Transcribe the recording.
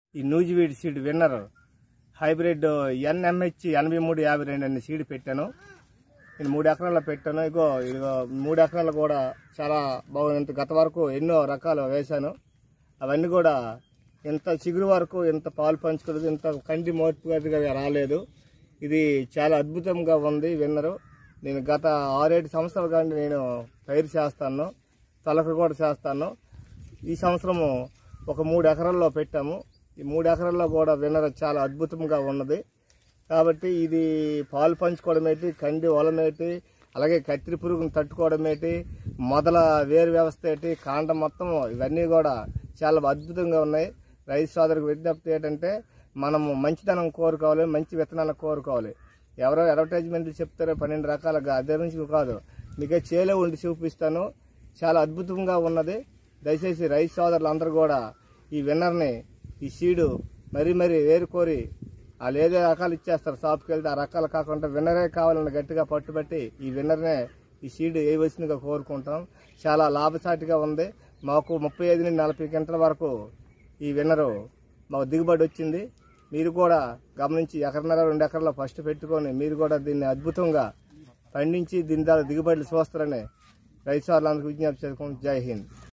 ఈ నూజివీడి seed winner hybrid NMH ఎనభై మూడు యాభై రెండు అనే సీడ్ పెట్టాను నేను మూడు ఎకరాల్లో పెట్టాను ఇగో ఇదిగో మూడు ఎకరాలు కూడా చాలా బాగుంది ఇంత గత వరకు ఎన్నో రకాలు వేశాను అవన్నీ కూడా ఇంత చిగురు వరకు ఇంత పాలు పంచుకోలేదు ఇంత కంటి మోటుగా రాలేదు ఇది చాలా అద్భుతంగా ఉంది విన్నరు నేను గత ఆరేడు సంవత్సరాల కానీ నేను పైరు చేస్తాను తొలక కూడా చేస్తాను ఈ సంవత్సరము ఒక మూడు ఎకరాల్లో పెట్టాము ఈ మూడు ఎకరాల్లో కూడా విన్నర్ చాలా అద్భుతంగా ఉన్నది కాబట్టి ఇది పాలు పంచుకోవడం ఏంటి కంది ఒలం ఏంటి అలాగే కత్తిరి పురుగును తట్టుకోవడం ఏంటి మొదల వేరు వ్యవస్థ ఏంటి కాండం మొత్తం ఇవన్నీ కూడా చాలా అద్భుతంగా ఉన్నాయి రైతు సోదరికి విజ్ఞప్తి ఏంటంటే మనము మంచితనం కోరుకోవాలి మంచి విత్తనాలు కోరుకోవాలి ఎవరో అడ్వర్టైజ్మెంట్లు చెప్తారో పన్నెండు రకాలుగా అదే నుంచి కాదు మీకే చేలో ఉండి చూపిస్తాను చాలా అద్భుతంగా ఉన్నది దయచేసి రైతు సోదరులు అందరూ కూడా ఈ విన్నర్ని ఈ సీడు మరీ మరీ వేరుకోరి వాళ్ళు ఏదో రకాలు ఇచ్చేస్తారు షాప్కి వెళ్తే ఆ రకాలు కాకుండా విన్నరే కావాలని గట్టిగా పట్టుబట్టి ఈ విన్నర్నే ఈ సీడ్ వేయవలసిందిగా కోరుకుంటాం చాలా లాభసాటిగా ఉంది మాకు ముప్పై ఐదు నుండి నలభై గంటల వరకు ఈ విన్నరు మాకు దిగుబడి వచ్చింది మీరు కూడా గమనించి ఎకరన్నర రెండు ఎకరాల ఫస్ట్ పెట్టుకొని మీరు కూడా దీన్ని అద్భుతంగా పండించి దీని ద్వారా దిగుబడులు చూస్తారని రైతు సోదరులందరికీ విజ్ఞప్తి చేసుకుంటూ జై హింద్